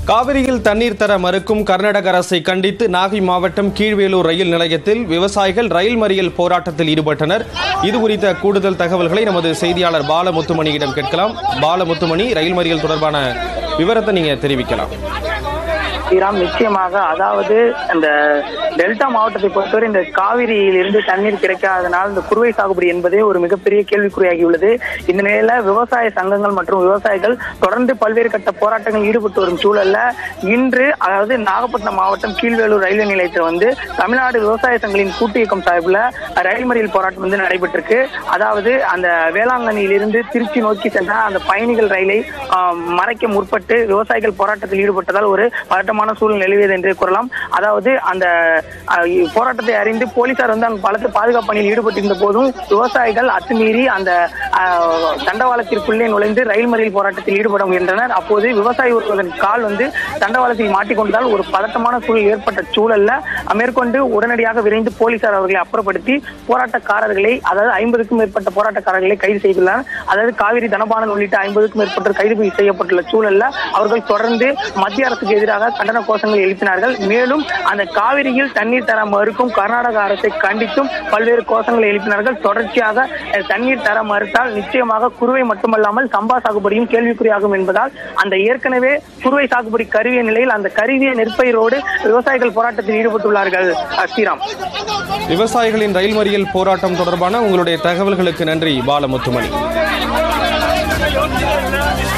காவிரியில் தண்ணீர் தர மறுக்கும் கர்நாடக அரசை கண்டித்து நாகை மாவட்டம் கீழ்வேலூர் ரயில் நிலையத்தில் விவசாயிகள் ரயில் மறியல் போராட்டத்தில் ஈடுபட்டனர் இது குறித்த கூடுதல் தகவல்களை நமது செய்தியாளர் பாலமுத்துமணியிடம் கேட்கலாம் பாலமுத்துமணி ரயில் மறியல் தொடர்பான விவரத்தை நீங்க தெரிவிக்கலாம் ஸ்ரீராம் நிச்சயமாக அதாவது இந்த டெல்டா மாவட்டத்தை பொறுத்தவரை இந்த காவிரியில் இருந்து தண்ணீர் கிடைக்காதனால் இந்த குறுவை சாகுபடி என்பதே ஒரு மிகப்பெரிய கேள்விக்குறியாகியுள்ளது இந்த நிலையில விவசாய சங்கங்கள் மற்றும் விவசாயிகள் தொடர்ந்து பல்வேறு கட்ட போராட்டங்கள் ஈடுபட்டு வரும் சூழல்ல இன்று அதாவது நாகப்பட்டினம் மாவட்டம் கீழ்வேலூர் ரயில்வே நிலையத்தில் வந்து தமிழ்நாடு விவசாய சங்கங்களின் கூட்டு இயக்கம் சார்பில் ரயில் மறியல் போராட்டம் வந்து நடைபெற்றிருக்கு அதாவது அந்த வேளாங்கண்ணியிலிருந்து திருச்சி நோக்கி சென்ற அந்த பயணிகள் ரயிலை ஆஹ், மறைக்க முற்பட்டு விவசாயிகள் போராட்டத்தில் ஈடுபட்டதால் ஒரு பதட்டமான சூழல் நிலவியது என்று கூறலாம் அதாவது அந்த ஆஹ், போராட்டத்தை அறிந்து போலீசார் வந்து அங்கு பலத்த பாதுகாப்பு பணியில் ஈடுபட்டிருந்த போதும் விவசாயிகள் அத்துமீறி அந்த ஆஹ், தண்டவாளத்திற்குள்ளே நுழைந்து ரயில் மறியல் போராட்டத்தில் ஈடுபட முயன்றனர் அப்போது விவசாயி ஒருவரின் கால் வந்து தண்டவாளத்தில் மாட்டிக்கொண்டதால் ஒரு பதட்டமான சூழல் ஏற்பட்ட சூழல்ல மேற்கொண்டு உடனடியாக விரைந்து போலீசார் அவர்களை அப்புறப்படுத்தி போராட்டக்காரர்களை அதாவது ஐம்பதுக்கும் மேற்பட்ட போராட்டக்காரர்களை கைது செய்துள்ளனர் அதாவது காவிரி தனபாலன் உள்ளிட்ட ஐம்பதுக்கும் மேற்பட்டோர் கைது செய்யப்பட்டுள்ள சூழல்ல அவர்கள் தொடர்ந்து மத்திய அரசுக்கு எதிராக கண்டன கோஷங்களை எழுப்பினார்கள் மேலும் அந்த காவிரியில் தண்ணீர் தர மறுக்கும் கர்நாடக அரசை கண்டித்தும் பல்வேறு கோஷங்களை எழுப்பினார்கள் தொடர்ச்சியாக அஹ், தண்ணீர் தர மறுத்தால் நிச்சயமாக குறுவை மட்டுமல்லாமல் சம்பா சாகுபடியும் கேள்விக்குறியாகும் என்பதால் அந்த ஏற்கனவே குறுவை சாகுபடி கருவிய நிலையில் அந்த கருவிய நெற்பயிரோடு விவசாயிகள் போராட்டத்தில் ஈடுபட்டுள்ளார்கள் அஹ், ஸ்ரீராம் விவசாயிகளின் ரயில் மறியல் போராட்டம் தொடர்பான உங்களுடைய தகவல்களுக்கு நன்றி பாலமுத்துமணி